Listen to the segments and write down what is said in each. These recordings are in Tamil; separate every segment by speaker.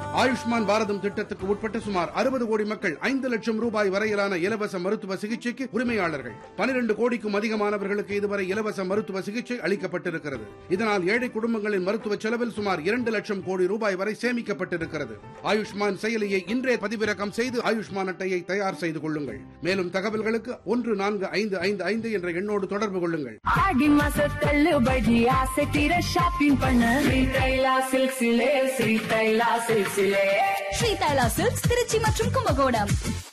Speaker 1: ஆயுஷ்மான் பாரதம் திட்டத்துக்கு உட்பட்ட சுமார் அறுபது கோடி மக்கள் ஐந்து லட்சம் ரூபாய் வரையிலான இலவச மருத்துவ சிகிச்சைக்கு உரிமையாளர்கள் பனிரெண்டு கோடிக்கும் அதிகமானவர்களுக்கு இதுவரை இலவச மருத்துவ சிகிச்சை அளிக்கப்பட்டிருக்கிறது இதனால் ஏழை குடும்பங்களின் மருத்துவ செலவில் சுமார் இரண்டு லட்சம் கோடி ரூபாய் வரை சேமிக்கப்பட்டிருக்கிறது ஆயுஷ்மான் செயலியை இன்றே பதிவிறக்கம் செய்து ஆயுஷ்மான் அட்டையை தயார் செய்து கொள்ளுங்கள் மேலும் தகவல்களுக்கு ஒன்று நான்கு ஐந்து ஐந்து ஐந்து என்ற எண்ணோடு தொடர்பு கொள்ளுங்கள்
Speaker 2: ஆடி மாச தள்ளுபடி ஆசை தீர ஷாப்பிங் பண்ண ஸ்ரீ தைலா சில்க்ஸிலே ஸ்ரீ தைலா சில்க்ஸிலே
Speaker 3: ஸ்ரீ தைலா சில்க்ஸ் திருச்சி மற்றும் கும்பகோணம்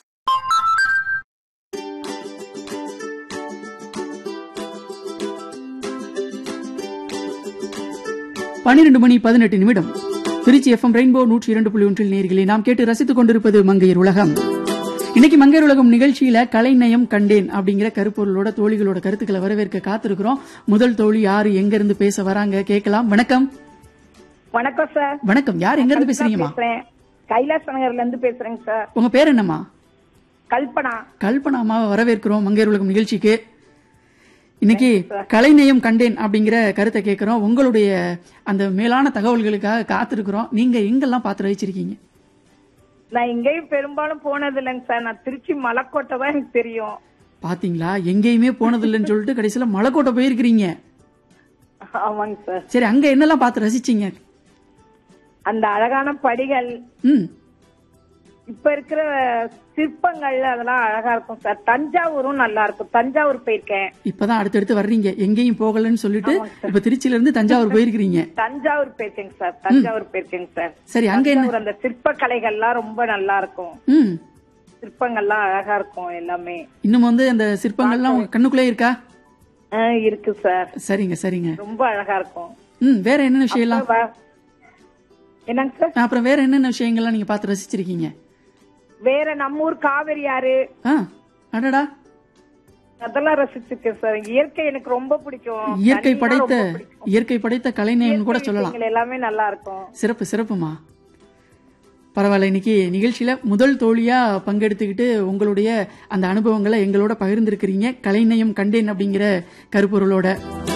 Speaker 4: பன்னிரண்டு மணி பதினெட்டு நிமிடம் திருச்சி எஃப்எம் ரெயின்போ நூற்றி இரண்டு புள்ளி ஒன்றில் நேர்களை நாம் கேட்டு ரசித்துக் கொண்டிருப்பது மங்கையர் உலகம் இன்னைக்கு மங்கையர் உலகம் நிகழ்ச்சியில கலைநயம் கண்டேன் அப்படிங்கிற கருப்பொருளோட தோழிகளோட கருத்துக்களை வரவேற்க காத்திருக்கிறோம் முதல் தோழி யாரு எங்க இருந்து பேச வராங்க கேட்கலாம் வணக்கம்
Speaker 5: வணக்கம் சார்
Speaker 4: வணக்கம் யார் எங்க இருந்து பேசுறீங்கம்மா
Speaker 5: பேசுறேன் கைலாஸ் நகர்ல இருந்து பேசுறேங்க சார்
Speaker 4: உங்க பேர் என்னம்மா
Speaker 5: கல்பனா
Speaker 4: கல்பனா அம்மாவை வரவேற்கிறோம் மங்கையர் உலகம் நிகழ்ச்சிக்கு இன்னைக்கு கலைநயம் கண்டேன் அப்படிங்கிற கருத்தை கேட்கிறோம் உங்களுடைய அந்த மேலான தகவல்களுக்காக காத்திருக்கிறோம் நீங்க எங்கெல்லாம் பார்த்து ரசிச்சிருக்கீங்க
Speaker 5: நான் எங்கேயும் பெரும்பாலும் போனது இல்லைங்க சார் நான் திருச்சி மலைக்கோட்டை தான் எனக்கு தெரியும்
Speaker 4: பாத்தீங்களா எங்கேயுமே போனதில்லைன்னு சொல்லிட்டு கடைசியில மலைக்கோட்டை போயிருக்கிறீங்க
Speaker 5: ஆமாங்க சார்
Speaker 4: சரி அங்க என்னெல்லாம் பார்த்து ரசிச்சீங்க
Speaker 5: அந்த அழகான படிகள்
Speaker 4: ம்
Speaker 5: இப்ப இருக்கிற சிற்பங்கள் அதெல்லாம் அழகா இருக்கும் சார் தஞ்சாவூரும் நல்லா இருக்கும் தஞ்சாவூர் போயிருக்கேன்
Speaker 4: இப்பதான் அடுத்தடுத்து வர்றீங்க எங்கேயும் போகலன்னு சொல்லிட்டு இப்ப திருச்சியில இருந்து தஞ்சாவூர் போயிருக்கிறீங்க
Speaker 5: தஞ்சாவூர் போயிருக்கேங்க சார் தஞ்சாவூர் போயிருக்கேங்க சார்
Speaker 4: சரி அங்க என்ன
Speaker 5: தஞ்சாவூர் அந்த சிற்ப கலைகள்லாம் ரொம்ப நல்லா இருக்கும்
Speaker 4: ம்
Speaker 5: சிற்பங்கள்லாம் அழகா இருக்கும் எல்லாமே
Speaker 4: இன்னும் வந்து அந்த சிற்பங்கள்லாம் உங்க கண்ணுக்குள்ளே இருக்கா
Speaker 5: ஆ, இருக்கு சார்
Speaker 4: சரிங்க சரிங்க
Speaker 5: ரொம்ப அழகா இருக்கும்
Speaker 4: ம் வேற என்னென்ன விஷயம்லாம்
Speaker 5: வ- என்னங்க சார்
Speaker 4: அப்புறம் வேற என்னென்ன விஷயங்கள்லாம் நீங்க பார்த்து ரசிச்சிருக்கீங்க
Speaker 5: வேற நம்ம ஊர் காவிரி ஆறு
Speaker 4: ஆ அடடா
Speaker 5: அதெல்லாம் ரசிச்சிருக்கேன் சார் இயற்கை எனக்கு ரொம்ப பிடிக்கும்
Speaker 4: இயற்கை
Speaker 5: தண்ணினா
Speaker 4: படைத்த
Speaker 5: ரொம்ப பிடிக்கும்.
Speaker 4: இயற்கை படைத்த கலைநயம்னு கூட
Speaker 5: இயற்கை
Speaker 4: சொல்லலாம்
Speaker 5: விஷயங்கள் எல்லாமே நல்லா இருக்கும்
Speaker 4: சிறப்பு சிறப்புமா பரவாயில்ல இன்னைக்கு நிகழ்ச்சியில முதல் தோழியா பங்கெடுத்துக்கிட்டு உங்களுடைய அந்த அனுபவங்களை எங்களோட பகிர்ந்திருக்கிறீங்க கலைநயம் கண்டேன் அப்படிங்கிற கருப்பொருளோட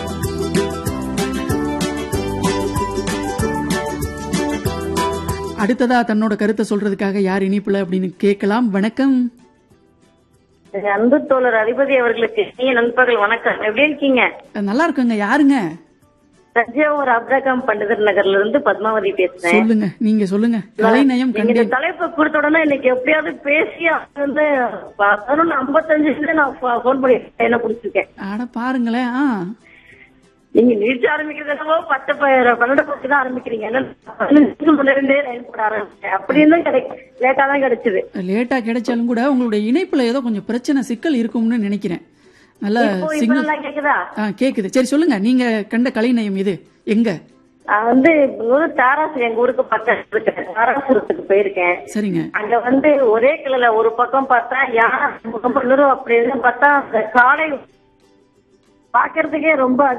Speaker 4: அடுத்ததா தன்னோட கருத்தை சொல்றதுக்காக யார் இனிப்புல அப்படின்னு கேட்கலாம் வணக்கம்
Speaker 6: அன்பு தோழர் அதிபதி அவர்களுக்கு இனிய நண்பர்கள் வணக்கம் எப்படி இருக்கீங்க
Speaker 4: நல்லா இருக்குங்க யாருங்க
Speaker 6: தஞ்சாவூர் அப்ரகாம் பண்டிதர் நகர்ல இருந்து பத்மாவதி பேசுறேன்
Speaker 4: சொல்லுங்க நீங்க சொல்லுங்க கலைநயம்
Speaker 6: நீங்க இந்த
Speaker 4: கண்டேன்
Speaker 6: தலைப்பு கொடுத்த உடனே இன்னைக்கு எப்படியாவது பேசி அது வந்து பதினொன்னு ஐம்பத்தஞ்சுல நான் போன் பண்ணி என்ன பிடிச்சிருக்கேன்
Speaker 4: அட பாருங்களேன் ஆ
Speaker 6: நீங்க நிறுத்தி ஆரம்பிக்கிறது என்னவோ பத்து ப- பன்னெண்டு பத்து தான் ஆரம்பிக்கிறீங்க என்ன பதினஞ்சு முன்னிருந்தே லைன் போட ஆரம்பிச்சேன் அப்படின்னு தான் கிடைக்கும் லேட்டா தான் கிடைச்சது
Speaker 4: லேட்டா கிடைச்சாலும் கூட உங்களுடைய இணைப்புல ஏதோ கொஞ்சம் பிரச்சனை சிக்கல் இருக்கும்னு நினைக்கிறேன் நல்ல
Speaker 6: இப்போ இப்ப
Speaker 4: சிக்னல்
Speaker 6: நல்லா கேக்குதா
Speaker 4: ஆ கேக்குது சரி சொல்லுங்க நீங்க கண்ட கலைநயம் இது எங்க
Speaker 6: நான் வந்து ஒரு தாராசு எங்க ஊருக்கு பக்கத்துல இருக்கேன் தாராசுரத்துக்கு போயிருக்கேன்
Speaker 4: சரிங்க
Speaker 6: அங்க வந்து ஒரே கிளைல ஒரு பக்கம் பார்த்தா யானை முகம் இன்னொரு அப்படின்னு பார்த்தா அந்த காலை பாக்குறதுக்கே ரொம்ப